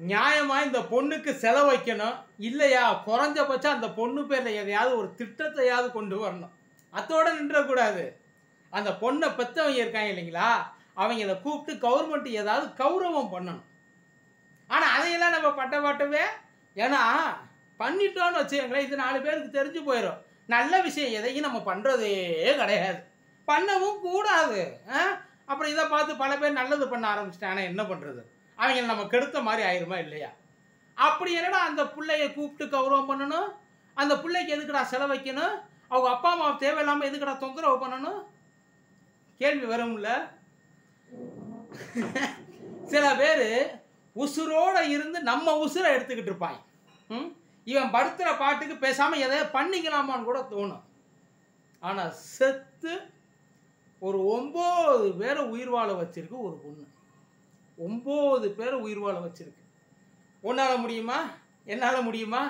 நியாயமா இந்த பொண்ணுக்கு செலவைக்கணும் இல்லையா குறைஞ்சபட்சம் அந்த பொண்ணு பேர்ல எதையாவது ஒரு திட்டத்தையாவது கொண்டு வரணும் அத்தோட நின்றக்கூடாது அந்த பொண்ணை பெத்தவங்க இருக்காங்க இல்லைங்களா அவங்கள கூப்பிட்டு கவர்மெண்ட் ஏதாவது கௌரவம் பண்ணணும் ஆனா அதையெல்லாம் நம்ம பட்ட பாட்டவே ஏன்னா பண்ணிட்டோம்னு வச்சுக்கோங்களேன் இது நாலு பேருக்கு தெரிஞ்சு போயிடும் நல்ல விஷயம் எதையும் நம்ம பண்றதே கிடையாது பண்ணவும் கூடாது ஆ? அப்புறம் இதை பார்த்து பல பேர் நல்லது பண்ண ஆரம்பிச்சிட்டாங்கன்னா என்ன பண்றது அவங்கள நம்ம கெடுத்த மாதிரி ஆயிருமா இல்லையா அப்படி என்னடா அந்த பிள்ளைய கூப்பிட்டு கௌரவம் பண்ணணும் அந்த பிள்ளைக்கு எதுக்குடா செலவைக்கணும் அவங்க அப்பா அம்மா தேவையில்லாமல் எதுக்குடா தொந்தரவு பண்ணணும் கேள்வி வரும்ல சில பேர் உசுரோட இருந்து நம்ம உசுரை எடுத்துக்கிட்டு இருப்பாங்க ம்? இவன் படுத்துற பாட்டுக்கு பேசாம எதையா பண்ணிக்கலாமான்னு கூட தோணும் ஆனா செத்து ஒரு ஒன்பது பேரை உயிர் வாழ வச்சிருக்கு ஒரு பொண்ணு ஒன்பது பேரை உயிர் வாழ வச்சிருக்கு உன்னால முடியுமா என்னால முடியுமா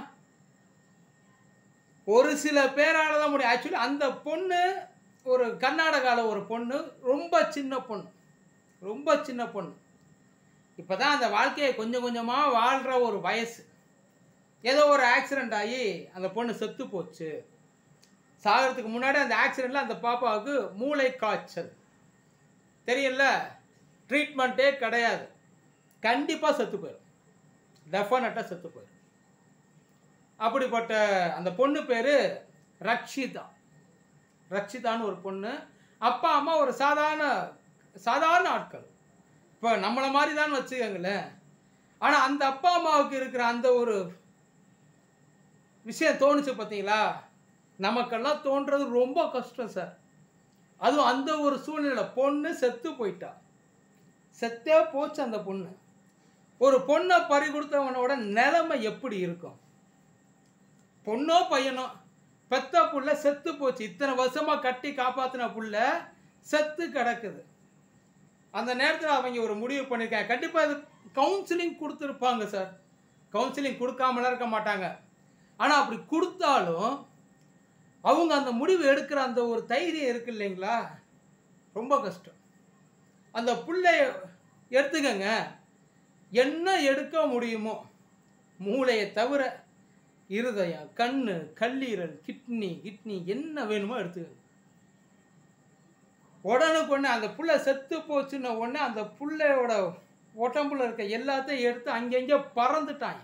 ஒரு சில பேரால தான் முடியும் ஆக்சுவலி அந்த பொண்ணு ஒரு கர்நாடகாவில் ஒரு பொண்ணு ரொம்ப சின்ன பொண்ணு ரொம்ப சின்ன பொண்ணு இப்போதான் அந்த வாழ்க்கையை கொஞ்சம் கொஞ்சமாக வாழ்கிற ஒரு வயசு ஏதோ ஒரு ஆக்சிடெண்ட் ஆகி அந்த பொண்ணு செத்து போச்சு சாகிறதுக்கு முன்னாடி அந்த ஆக்சிடெண்ட்டில் அந்த பாப்பாவுக்கு மூளை காய்ச்சல் தெரியல ட்ரீட்மெண்ட்டே கிடையாது கண்டிப்பாக செத்து போயிடும் டெஃபினட்டாக செத்து போயிடும் அப்படிப்பட்ட அந்த பொண்ணு பேர் ரக்ஷிதா ரக்ஷிதான்னு ஒரு பொண்ணு அப்பா அம்மா ஒரு சாதாரண சாதாரண ஆட்கள் இப்போ நம்மளை மாதிரி தான் வச்சுக்கோங்களேன் ஆனால் அந்த அப்பா அம்மாவுக்கு இருக்கிற அந்த ஒரு விஷயம் தோணுச்சு பார்த்தீங்களா நமக்கெல்லாம் தோன்றது ரொம்ப கஷ்டம் சார் அதுவும் அந்த ஒரு சூழ்நிலை பொண்ணு செத்து போயிட்டா செத்தே போச்சு அந்த பொண்ணு ஒரு பொண்ணை பறி கொடுத்தவனோட நிலைமை எப்படி இருக்கும் பொண்ணோ பையனோ பெத்த புள்ள செத்து போச்சு இத்தனை வருஷமா கட்டி காப்பாத்தின புள்ள செத்து கிடக்குது அந்த நேரத்தில் அவங்க ஒரு முடிவு பண்ணியிருக்காங்க கண்டிப்பாக இது கவுன்சிலிங் கொடுத்துருப்பாங்க சார் கவுன்சிலிங் கொடுக்காமலாம் இருக்க மாட்டாங்க ஆனால் அப்படி கொடுத்தாலும் அவங்க அந்த முடிவு எடுக்கிற அந்த ஒரு தைரியம் இருக்கு இல்லைங்களா ரொம்ப கஷ்டம் அந்த புள்ளைய எடுத்துக்கங்க என்ன எடுக்க முடியுமோ மூளையை தவிர இருதயம் கண்ணு கல்லீரல் கிட்னி கிட்னி என்ன வேணுமோ எடுத்துக்கங்க உடனுக்குடனே அந்த புள்ள செத்து போச்சுன்ன உடனே அந்த புள்ளையோட உடம்புல இருக்க எல்லாத்தையும் எடுத்து அங்கங்கே பறந்துட்டாங்க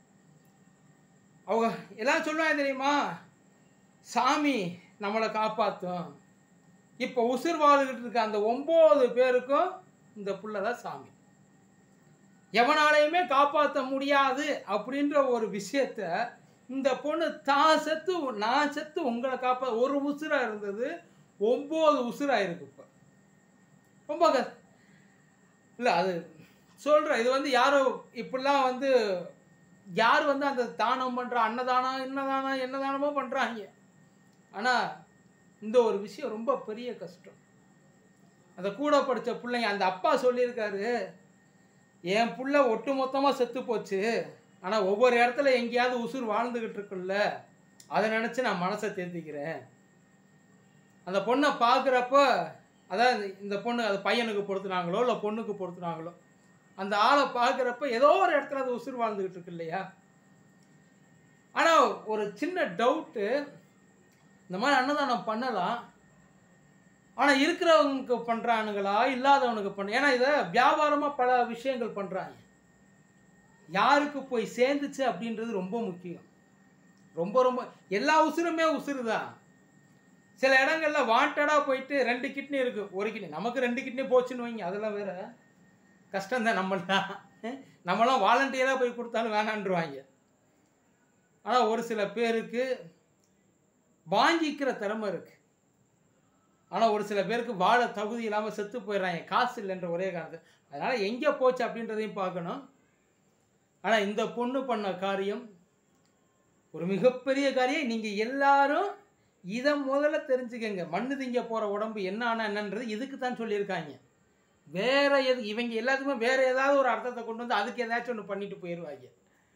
அவங்க எல்லாம் சொல்லுவாங்க தெரியுமா சாமி நம்மளை காப்பாற்றும் இப்போ உசுர் வாழ்கிட்டு இருக்க அந்த ஒம்பது பேருக்கும் இந்த புள்ள தான் சாமி எவனாலையுமே காப்பாற்ற முடியாது அப்படின்ற ஒரு விஷயத்த இந்த பொண்ணு தான் செத்து நான் செத்து உங்களை காப்பா ஒரு உசுரா இருந்தது ஒம்பது உசுரா இருக்கு இப்போ ரொம்ப க இல்லை அது சொல்கிறேன் இது வந்து யாரோ இப்படிலாம் வந்து யார் வந்து அந்த தானம் பண்ணுற அன்னதானம் என்னதானம் என்னதானமோ பண்ணுறாங்க ஆனால் இந்த ஒரு விஷயம் ரொம்ப பெரிய கஷ்டம் அந்த கூட படித்த பிள்ளைங்க அந்த அப்பா சொல்லியிருக்காரு என் புள்ள ஒட்டு மொத்தமாக செத்து போச்சு ஆனால் ஒவ்வொரு இடத்துல எங்கேயாவது உசுர் வாழ்ந்துக்கிட்டு இருக்குல்ல அதை நினச்சி நான் மனசை தேர்த்திக்கிறேன் அந்த பொண்ணை பார்க்குறப்ப அதான் இந்த பொண்ணு அது பையனுக்கு பொறுத்துனாங்களோ இல்லை பொண்ணுக்கு பொறுத்துனாங்களோ அந்த ஆளை பார்க்குறப்ப ஏதோ ஒரு இடத்துல அது உசுர் வாழ்ந்துக்கிட்டு இருக்கு இல்லையா ஆனால் ஒரு சின்ன டவுட்டு இந்த மாதிரி அன்னதானம் பண்ணலாம் ஆனால் இருக்கிறவனுக்கு பண்ணுறானுங்களா இல்லாதவனுக்கு பண்ண ஏன்னா இதை வியாபாரமாக பல விஷயங்கள் பண்ணுறாங்க யாருக்கு போய் சேர்ந்துச்சு அப்படின்றது ரொம்ப முக்கியம் ரொம்ப ரொம்ப எல்லா உசுருமே உசுறு தான் சில இடங்கள்ல வாண்டடாக போயிட்டு ரெண்டு கிட்னி இருக்கு ஒரு கிட்னி நமக்கு ரெண்டு கிட்னி போச்சுன்னு வைங்க அதெல்லாம் வேற கஷ்டம்தான் நம்மளாம் நம்மளாம் வாலண்டியராக போய் கொடுத்தாலும் வேணான்றுவாங்க ஆனால் ஒரு சில பேருக்கு வாங்கிக்கிற திறமை இருக்கு ஆனால் ஒரு சில பேருக்கு வாழ தகுதி இல்லாமல் செத்து போயிடுறாங்க காசு இல்லைன்ற ஒரே காரணத்து அதனால் எங்கே போச்சு அப்படின்றதையும் பார்க்கணும் ஆனால் இந்த பொண்ணு பண்ண காரியம் ஒரு மிகப்பெரிய காரியம் நீங்கள் எல்லாரும் இதை முதல்ல தெரிஞ்சுக்கங்க மண்ணு திங்க போகிற உடம்பு என்ன ஆனா என்னன்றது இதுக்கு தான் சொல்லியிருக்காங்க வேற எது இவங்க எல்லாத்துக்குமே வேற ஏதாவது ஒரு அர்த்தத்தை கொண்டு வந்து அதுக்கு ஏதாச்சும் ஒன்று பண்ணிட்டு போயிடுவாங்க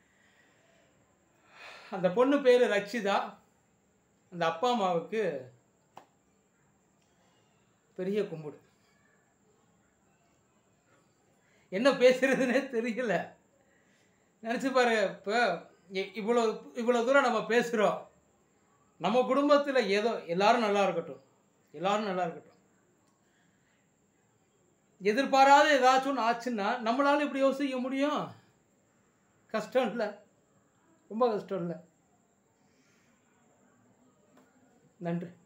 அந்த பொண்ணு பேர் ரக்ஷிதா அந்த அப்பா அம்மாவுக்கு பெரிய கும்பிடு என்ன பேசுறதுன்னே தெரியல நினச்சி பாரு இப்போ இவ்வளோ இவ்வளோ தூரம் நம்ம பேசுகிறோம் நம்ம குடும்பத்தில் ஏதோ எல்லாரும் நல்லா இருக்கட்டும் எல்லாரும் நல்லா இருக்கட்டும் எதிர்பாராத ஏதாச்சும் ஒன்று ஆச்சுன்னா நம்மளால இப்படி யோசிக்க முடியும் கஷ்டம் இல்லை ரொம்ப கஷ்டம் இல்லை நன்றி